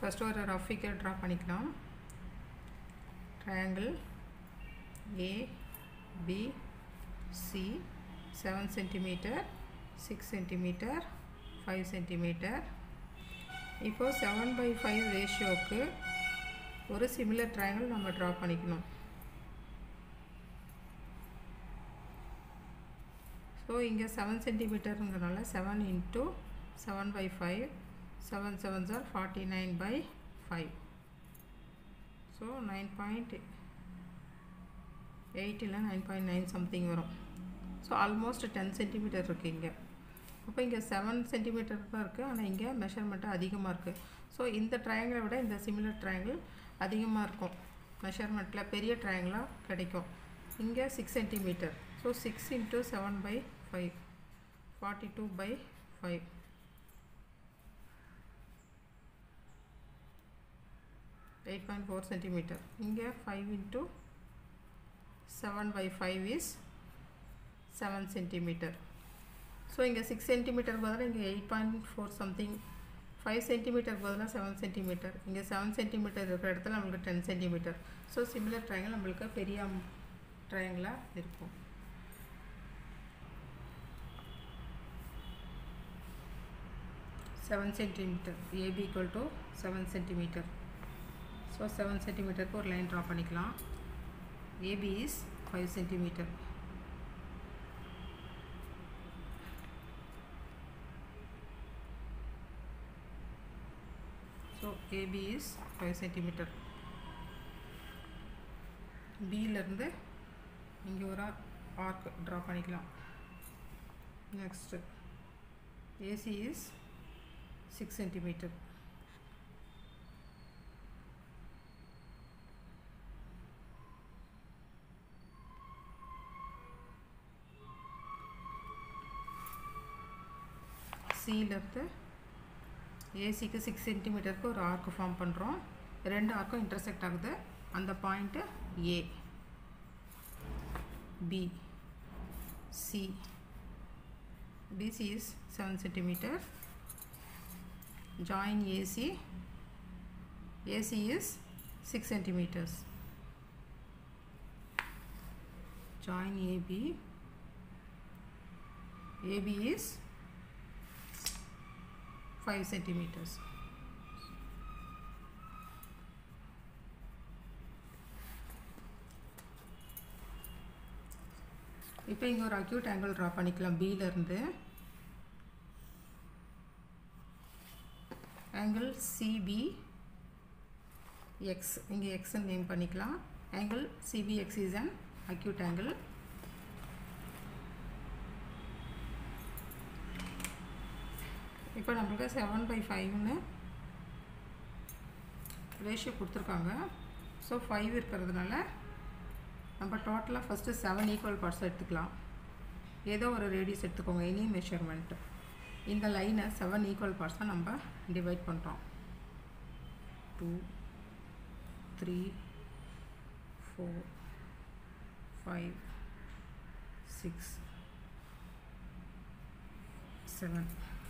First ஒரு rough figure draw பண்ணிக்கலாம் triangle A B C seven centimetre six centimetre five centimetre இப்போது seven by five ரேஷியோவுக்கு ஒரு similar triangle நம்ம draw பண்ணிக்கணும் ஸோ இங்கே செவன் சென்டிமீட்டருங்கிறனால seven into seven by five seven seven sir forty nine by five so nine point eight இல்லை nine point nine something வரும் so almost ten centimetre இருக்குது இங்கே அப்போ இங்கே செவன் சென்டிமீட்டர் தான் இருக்குது ஆனால் இங்கே மெஷர்மெண்ட்டு அதிகமாக இருக்குது ஸோ இந்த ட்ரையாங்கிளை விட இந்த சிமிலர் ட்ரையாங்கிள் அதிகமாக இருக்கும் மெஷர்மெண்ட்டில் பெரிய ட்ரையாங்கிளாக கிடைக்கும் இங்கே six centimetre so six into seven by five forty two by five eight point four centimetre இங்கே five into seven by five is seven centimetre so இங்கே சிக்ஸ் சென்டிமீட்டருக்கு பதிலாக இங்கே eight point four something five சென்டிமீட்டருக்கு பதிலாக seven centimetre இங்கே seven centimetre இருக்கிற இடத்துல நம்மளுக்கு ten centimetre so similar triangle நம்மளுக்கு பெரிய ட்ரையாங்கிளாக இருக்கும் seven centimetre AB equal to seven centimetre so seven சென்டிமீட்டருக்கு ஒரு லைன் ட்ரா பண்ணிக்கலாம் AB is five centimetre so AB is five centimetre பியிலேருந்து இங்கே ஒரு ஆர்க் ட்ரா பண்ணிக்கலாம் next AC is six centimetre சியிலேருந்து ஏசிக்கு சிக்ஸ் சென்டிமீட்டருக்கு ஒரு ஆர்க் ஃபார்ம் பண்ணுறோம் ரெண்டு ஆர்க்கும் இன்டர்செக்ட் ஆகுது அந்த point A B C BC is seven centimetre join AC AC is six centimetres join AB AB is 5 centimeters இப்போ இங்கே ஒரு அக்யூட் ஆங்கிள் ட்ரா பண்ணிக்கலாம் பியிலேருந்து ஆங்கிள் சிபி எக்ஸ் இங்கே எக்ஸ்ன்னு நேம் பண்ணிக்கலாம் angle CBX is an acute angle இப்போ நம்மளுக்கு seven by ஃபைவ்னு ரேஷியோ கொடுத்துருக்காங்க ஸோ ஃபைவ் இருக்கிறதுனால நம்ம டோட்டலாக ஃபஸ்ட்டு செவன் ஈக்குவல் பார்ட்ஸ் எடுத்துக்கலாம் ஏதோ ஒரு ரேடியஸ் எடுத்துக்கோங்க எனி மெஷர்மெண்ட் இந்த லைனை செவன் ஈக்குவல் பார்ட்ஸாக நம்ம டிவைட் பண்ணுறோம் two three four five, six, seven.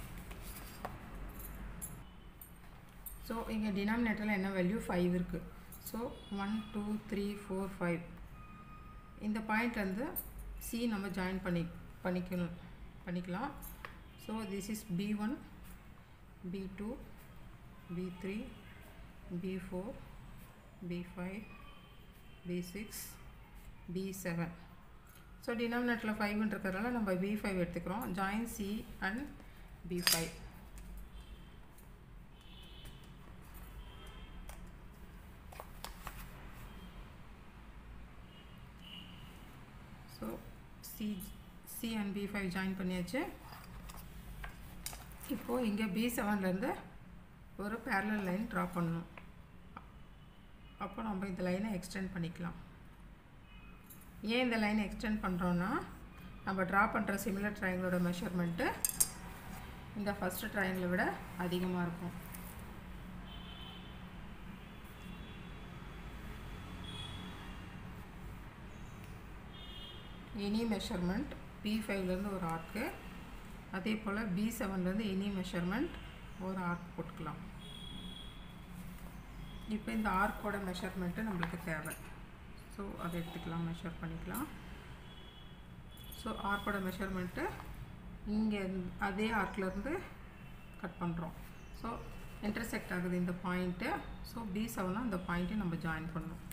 So இங்கே டினாமினேட்டரில் என்ன வேல்யூ ஃபைவ் இருக்குது so one two three four five இந்த பாயிண்ட்லேருந்து சி நம்ம ஜாயின் பண்ணி பண்ணிக்கணும் பண்ணிக்கலாம் so this is B one B two B three B four B five B six B seven so டினாமினேட்டரில் ஃபைவ்னு இருக்கிறதால நம்ம பி ஃபைவ் எடுத்துக்கிறோம் join C and B five so C C and B five join பண்ணியாச்சு இப்போது இங்கே B செவன்லேருந்து ஒரு parallel line draw பண்ணணும் அப்போ நம்ம இந்த லைனை எக்ஸ்டெண்ட் பண்ணிக்கலாம் ஏன் இந்த லைனை எக்ஸ்டெண்ட் பண்ணுறோன்னா நம்ம ட்ரா பண்ணுற சிமிலர் ட்ரையாங்கிளோட மெஷர்மெண்ட்டு இந்த ஃபஸ்ட்டு ட்ரையாங்கிளை விட அதிகமாக இருக்கும் எனி மெஷர்மெண்ட் பி ஃபைவ்லேருந்து ஒரு ஆர்க்கு அதே போல் பி செவன்லேருந்து எனி மெஷர்மெண்ட் ஒரு ஆர்க் போட்டுக்கலாம் இப்போ இந்த ஆர்க்கோட மெஷர்மெண்ட்டு நம்மளுக்கு தேவை ஸோ அதை எடுத்துக்கலாம் மெஷர் பண்ணிக்கலாம் ஸோ ஆர்க்கோட மெஷர்மெண்ட்டு இங்கே அதே ஆர்க்லேருந்து கட் பண்ணுறோம் ஸோ இன்டர்செக்ட் ஆகுது இந்த பாயிண்ட்டு ஸோ பி செவனாக இந்த பாயிண்ட்டை நம்ம ஜாயின் பண்ணணும்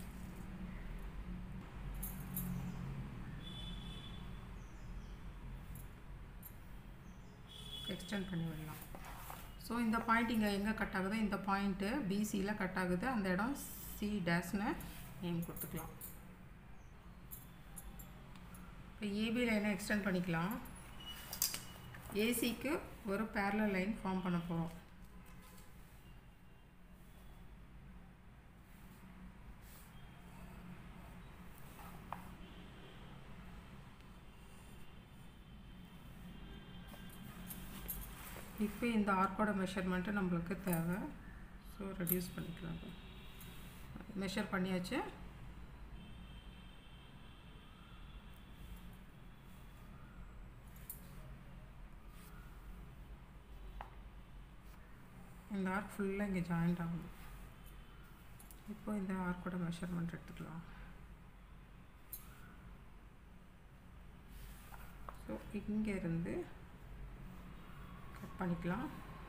எக்ஸ்டெண்ட் பண்ணி விடலாம் ஸோ இந்த பாயிண்ட் இங்கே எங்கே கட் ஆகுதோ இந்த பாயிண்ட்டு பிசியில் கட் ஆகுது அந்த இடம் சி டேஷ்னு நேம் கொடுத்துக்கலாம் இப்போ ஏபி லைனை எக்ஸ்டெண்ட் பண்ணிக்கலாம் ஏசிக்கு ஒரு பேரலல் லைன் ஃபார்ம் பண்ண போகிறோம் இப்போ இந்த ஆர்க்கோட மெஷர்மெண்ட்டு நம்மளுக்கு தேவை ஸோ ரெடியூஸ் பண்ணிக்கலாம் மெஷர் பண்ணியாச்சு இந்த ஆர்க் ஃபுல்லாக இங்கே ஜாயிண்ட் ஆகுது இப்போ இந்த ஆர்க்கோட மெஷர்மெண்ட் எடுத்துக்கலாம் ஸோ இங்கேருந்து கட் பண்ணிக்கலாம்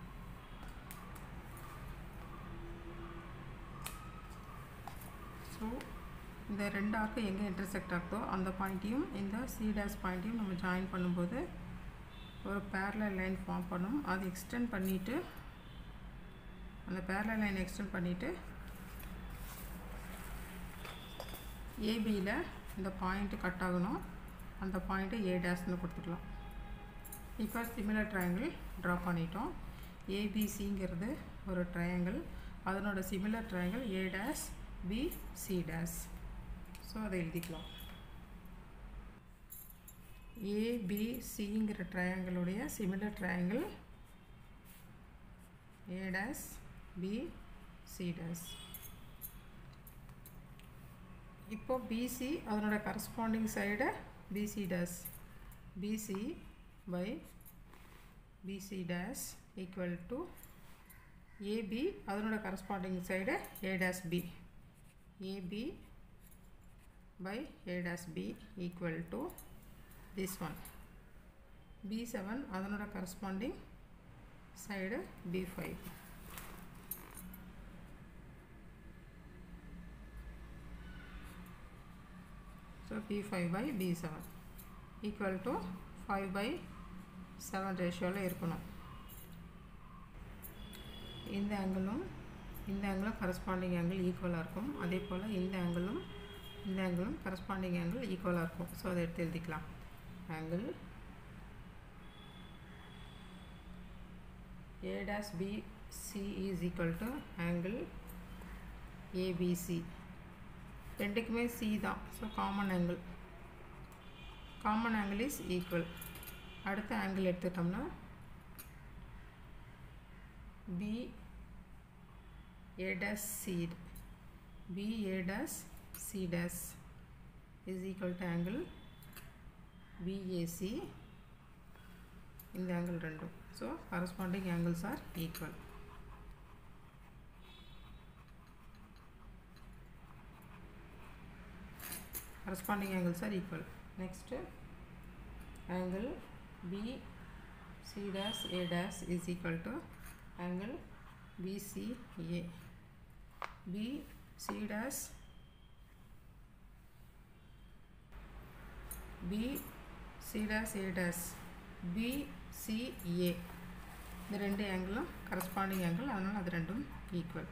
ஸோ இந்த ரெண்டு ஆர்க்கும் எங்கே இன்டர்செக்ட் ஆகுதோ அந்த பாயிண்ட்டையும் இந்த சி டேஸ் பாயிண்ட்டையும் நம்ம ஜாயின் பண்ணும்போது ஒரு பேரலல் லைன் ஃபார்ம் பண்ணும் அது எக்ஸ்டெண்ட் பண்ணிவிட்டு அந்த பேரலல் லைன் எக்ஸ்டெண்ட் பண்ணிவிட்டு ஏபியில் இந்த பாயிண்ட்டு கட் ஆகணும் அந்த பாயிண்ட்டு ஏ டேஷ்னு கொடுத்துக்கலாம் இப்போ சிமிலர் ட்ரையாங்கிள் ட்ரா பண்ணிட்டோம் ஏபிசிங்கிறது ஒரு ட்ரையாங்கிள் அதனோட similar triangle A dash B C dash so அதை எழுதிக்கலாம் ஏபிசிங்கிற ட்ரையாங்கிளுடைய similar triangle A dash B C dash இப்போ பிசி அதனோட corresponding side BC dash BC by BC dash equal to AB அதனோட corresponding side A dash B AB by A dash B equal to this one B7 அதனோட corresponding side B5 so B5 by B7 equal to 5 by seven ரேஷியோவில் இருக்கணும் இந்த ஆங்கிளும் இந்த ஆங்கிளும் corresponding angle ஈக்குவலாக இருக்கும் அதே போல் இந்த ஆங்கிளும் இந்த ஆங்கிளும் கரஸ்பாண்டிங் ஆங்கிள் ஈக்குவலாக இருக்கும் ஸோ அதை எடுத்து எழுதிக்கலாம் angle A dash BC is equal to angle ABC ரெண்டுக்குமே சி தான் so common angle common angle is equal அடுத்த ஆங்கிள் எடுத்துட்டோம்னா B A dash C B A dash C dash is equal to angle BAC இந்த angle ரெண்டும் so corresponding angles are equal corresponding angles are equal next angle B C dash A dash is equal to angle BCA B C dash B C dash A dash BCA இந்த ரெண்டு ஆங்கிளும் corresponding angle அதனால் அது ரெண்டும் equal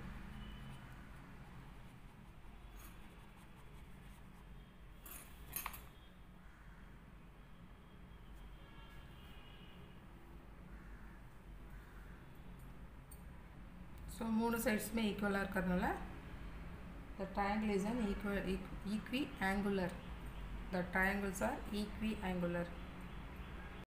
so மூணு சைட்ஸுமே ஈக்குவலாக இருக்கிறதுனால the triangle is an equal equiangular the triangles are equi angular